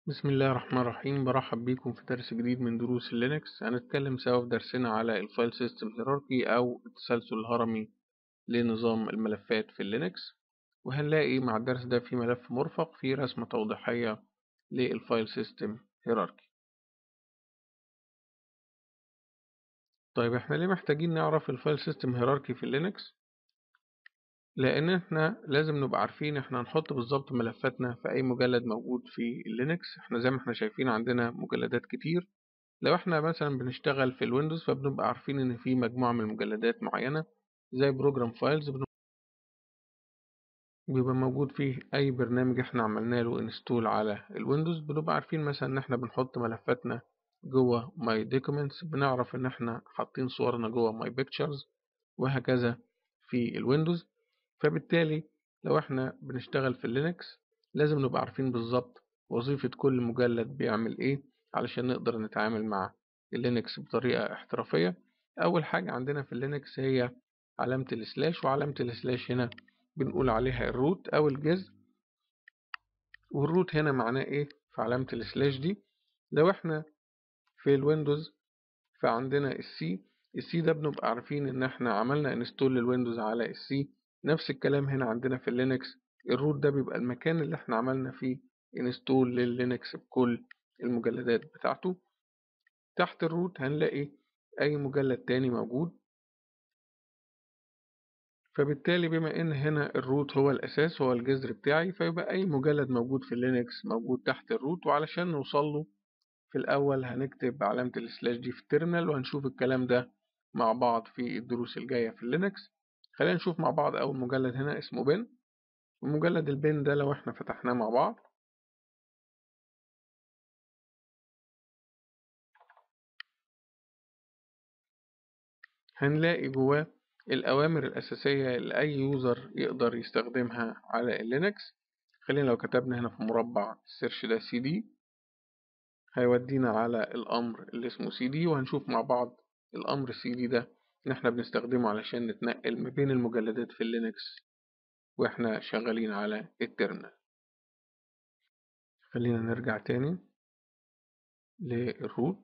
بسم الله الرحمن الرحيم برحب بيكم في درس جديد من دروس اللينكس هنتكلم سوا في درسنا على الفايل سيستم هيراركي او التسلسل الهرمي لنظام الملفات في اللينكس وهنلاقي مع الدرس ده في ملف مرفق فيه رسمة توضيحية للفايل سيستم هيراركي طيب احنا ليه محتاجين نعرف الفايل سيستم هيراركي في اللينكس لان احنا لازم نبقى عارفين احنا هنحط بالظبط ملفاتنا في اي مجلد موجود في اللينكس احنا زي ما احنا شايفين عندنا مجلدات كتير لو احنا مثلا بنشتغل في الويندوز فبنبقى عارفين ان في مجموعة من المجلدات معينة زي بروجرام فايلز بيبقى موجود فيه اي برنامج احنا عملنا له انستول على الويندوز بنبقى عارفين مثلا ان احنا بنحط ملفاتنا جوه ماي دوكيومنتس بنعرف ان احنا حاطين صورنا جوه ماي بيكتشرز وهكذا في الويندوز فبالتالي لو احنا بنشتغل في اللينكس لازم نبقى عارفين بالظبط وظيفة كل مجلد بيعمل ايه علشان نقدر نتعامل مع اللينكس بطريقة احترافية أول حاجة عندنا في اللينكس هي علامة السلاش وعلامة السلاش هنا بنقول عليها الروت أو الجذر والروت هنا معناه ايه في علامة السلاش دي لو احنا في الويندوز فعندنا السي السي ده بنبقى عارفين ان احنا عملنا انستول للويندوز على السي نفس الكلام هنا عندنا في اللينكس الروت ده بيبقى المكان اللي احنا عملنا فيه انستول لللينكس بكل المجلدات بتاعته تحت الروت هنلاقي اي مجلد تاني موجود فبالتالي بما ان هنا الروت هو الاساس هو الجذر بتاعي فيبقى اي مجلد موجود في اللينكس موجود تحت الروت وعلشان نوصل له في الاول هنكتب علامة السلاش دي في التيرمينال وهنشوف الكلام ده مع بعض في الدروس الجاية في اللينكس خلينا نشوف مع بعض أول مجلد هنا اسمه بن ومجلد البن ده لو احنا فتحناه مع بعض هنلاقي جواه الأوامر الأساسية لأي يوزر يقدر يستخدمها على اللينكس خلينا لو كتبنا هنا في مربع السيرش ده سي دي هيودينا على الأمر اللي اسمه سي دي وهنشوف مع بعض الأمر سي دي ده إن إحنا بنستخدمه علشان نتنقل ما بين المجلدات في اللينكس وإحنا شغالين على الترمينال خلينا نرجع تاني للروت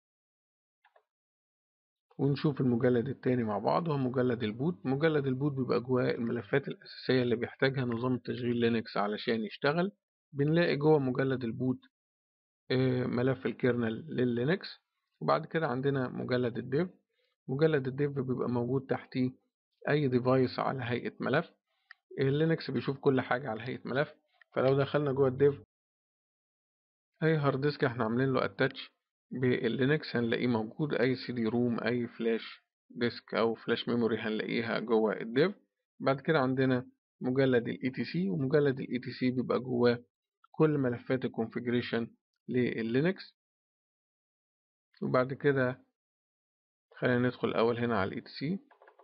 ونشوف المجلد التاني مع بعض وهو مجلد البوت مجلد البوت بيبقى جواه الملفات الأساسية اللي بيحتاجها نظام التشغيل لينكس علشان يشتغل بنلاقي جوه مجلد البوت ملف الكيرنل لللينكس وبعد كده عندنا مجلد الديف مجلد الديف بيبقى موجود تحتيه أي ديفايس على هيئة ملف اللينكس بيشوف كل حاجة على هيئة ملف فلو دخلنا جوه الديف أي هارد ديسك احنا عاملين له اتاتش باللينكس هنلاقيه موجود أي سي دي روم أي فلاش ديسك أو فلاش ميموري هنلاقيها جوه الديف بعد كده عندنا مجلد ال ETC ومجلد ال ETC بيبقى جواه كل ملفات الكونفيجريشن لللينكس وبعد كده خلينا ندخل الأول هنا على ال ETC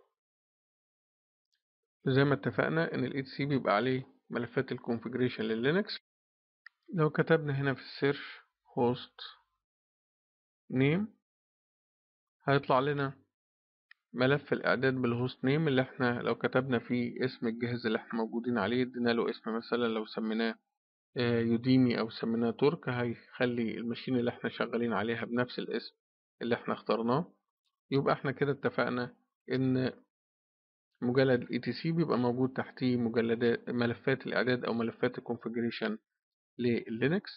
زي ما اتفقنا إن ال ETC بيبقى عليه ملفات الكونفيجريشن لللينكس لو كتبنا هنا في السيرش هوست نيم هيطلع لنا ملف الإعداد بالهوست نيم اللي احنا لو كتبنا فيه اسم الجهاز اللي احنا موجودين عليه ادينا له اسم مثلا لو سميناه يوديمي أو سميناه تورك هيخلي الماشين اللي احنا شغالين عليها بنفس الاسم اللي احنا اخترناه يبقى احنا كده اتفقنا ان مجلد ال ETC بيبقى موجود تحتيه مجلدات ملفات الإعداد أو ملفات الكونفيجريشن لللينكس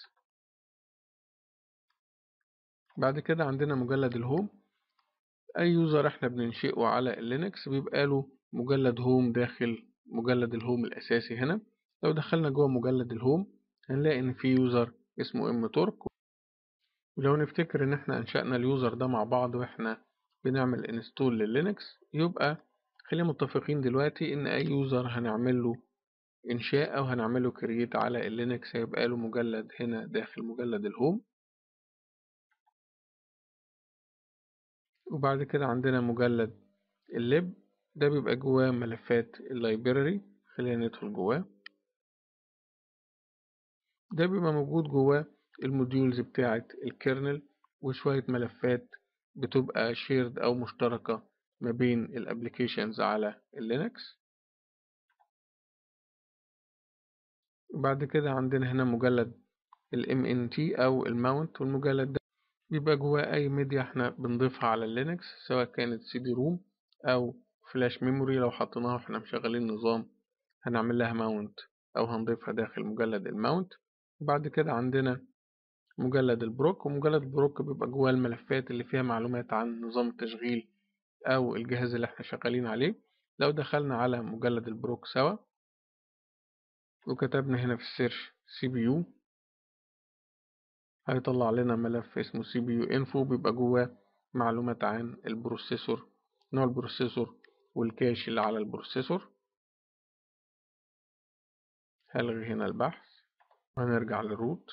بعد كده عندنا مجلد الهوم أي يوزر احنا بننشئه على اللينكس بيبقى له مجلد هوم داخل مجلد الهوم الأساسي هنا لو دخلنا جوه مجلد الهوم هنلاقي إن في يوزر اسمه ام تورك ولو نفتكر إن احنا أنشأنا اليوزر ده مع بعض واحنا بنعمل انستول لللينكس يبقى خلينا متفقين دلوقتي إن أي يوزر هنعمل له إنشاء أو هنعمله كرييت على اللينكس هيبقى له مجلد هنا داخل مجلد الهوم وبعد كده عندنا مجلد الليب ده بيبقى جواه ملفات اللايبراري خلينا ندخل جواه ده بيبقى موجود جواه الموديولز بتاعة الكيرنل وشوية ملفات بتبقى شيرد أو مشتركة ما بين الابليكيشنز على اللينكس بعد كده عندنا هنا مجلد ال MNT أو الماونت والمجلد ده بيبقى جواه أي ميديا احنا بنضيفها على اللينكس سواء كانت سي دي روم أو فلاش ميموري لو حطيناها واحنا مشغلين نظام هنعمل لها ماونت أو هنضيفها داخل مجلد الماونت وبعد كده عندنا مجلد البروك ومجلد البروك بيبقى جواه الملفات اللي فيها معلومات عن نظام التشغيل أو الجهاز اللي احنا شغالين عليه لو دخلنا على مجلد البروك سوا وكتبنا هنا في السيرش سي بي يو هيطلع لنا ملف اسمه سي بي يو انفو بيبقى جواه معلومات عن البروسيسور نوع البروسيسور والكاش اللي على البروسيسور هلغي هنا البحث وهنرجع للروت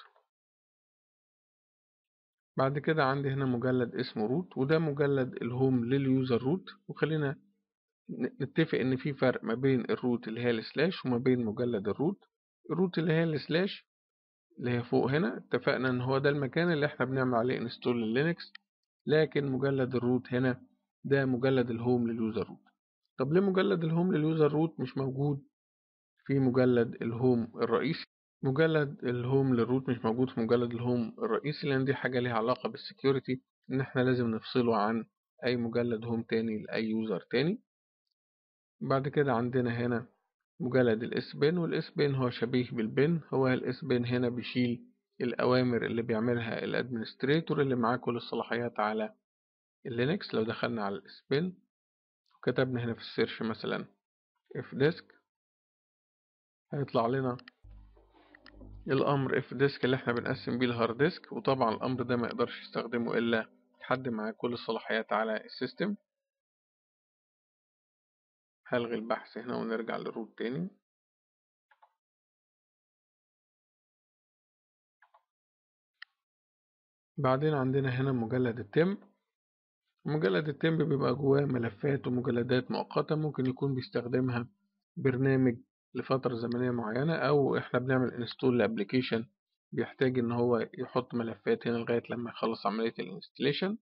بعد كده عندي هنا مجلد اسمه روت وده مجلد الهوم لليوزر روت وخلينا نتفق ان في فرق ما بين الروت اللي هي السلاش وما بين مجلد الروت الروت اللي هي السلاش اللي هي فوق هنا اتفقنا ان هو ده المكان اللي احنا بنعمل عليه انستول للينكس لكن مجلد الروت هنا ده مجلد الهوم لليوزر روت طب ليه مجلد الهوم لليوزر روت مش موجود في مجلد الهوم الرئيسي مجلد الهوم للروت مش موجود في مجلد الهوم الرئيسي لان دي حاجة ليها علاقة بالسكيورتي ان احنا لازم نفصله عن اي مجلد هوم تاني لاي يوزر تاني بعد كده عندنا هنا مجلد الاس بن والاس بن هو شبيه بالبن هو الاس بن هنا بيشيل الأوامر اللي بيعملها الادمنستريتور اللي معاه كل الصلاحيات على اللينكس لو دخلنا على الاس بن وكتبنا هنا في السيرش مثلا اف ديسك هيطلع لنا الأمر اف ديسك اللي احنا بنقسم بيه الهارد ديسك وطبعا الأمر ده ما يقدرش يستخدمه إلا حد معاه كل الصلاحيات على السيستم هلغي البحث هنا ونرجع للروت تاني بعدين عندنا هنا مجلد التم مجلد التم بيبقى جواه ملفات ومجلدات مؤقتة ممكن يكون بيستخدمها برنامج لفترة زمنية معينة أو إحنا بنعمل انستول لأبليكيشن بيحتاج إن هو يحط ملفات هنا لغاية لما يخلص عملية الانستليشن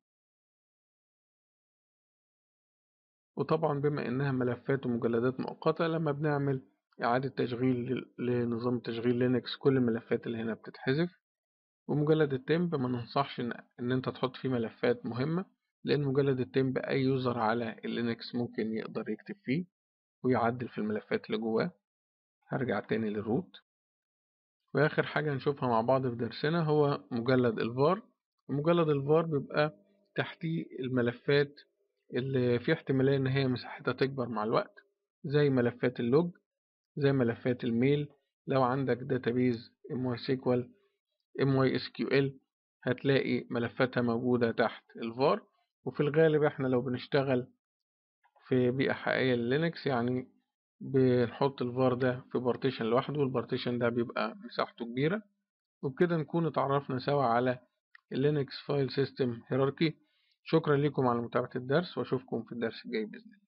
وطبعا بما إنها ملفات ومجلدات مؤقتة لما بنعمل إعادة تشغيل لنظام تشغيل لينكس كل الملفات اللي هنا بتتحذف ومجلد التمب ما ننصحش إن, إن أنت تحط فيه ملفات مهمة لأن مجلد التمب أي يوزر على اللينكس ممكن يقدر يكتب فيه ويعدل في الملفات اللي جواه هرجع تاني للروت وآخر حاجة نشوفها مع بعض في درسنا هو مجلد الفار مجلد الفار بيبقى تحتيه الملفات اللي في احتمالية إن هي مساحتها تكبر مع الوقت زي ملفات اللوج زي ملفات الميل لو عندك داتابيز MySQL MySQL هتلاقي ملفاتها موجودة تحت الفار وفي الغالب احنا لو بنشتغل في بيئة حقيقية للينكس يعني بنحط الفار ده في بارتيشن لوحده والبارتيشن ده بيبقى مساحته كبيرة وبكده نكون اتعرفنا سوا على اللينكس فايل سيستم هيراركي شكرا لكم على متابعة الدرس واشوفكم في الدرس الجاي بإذن الله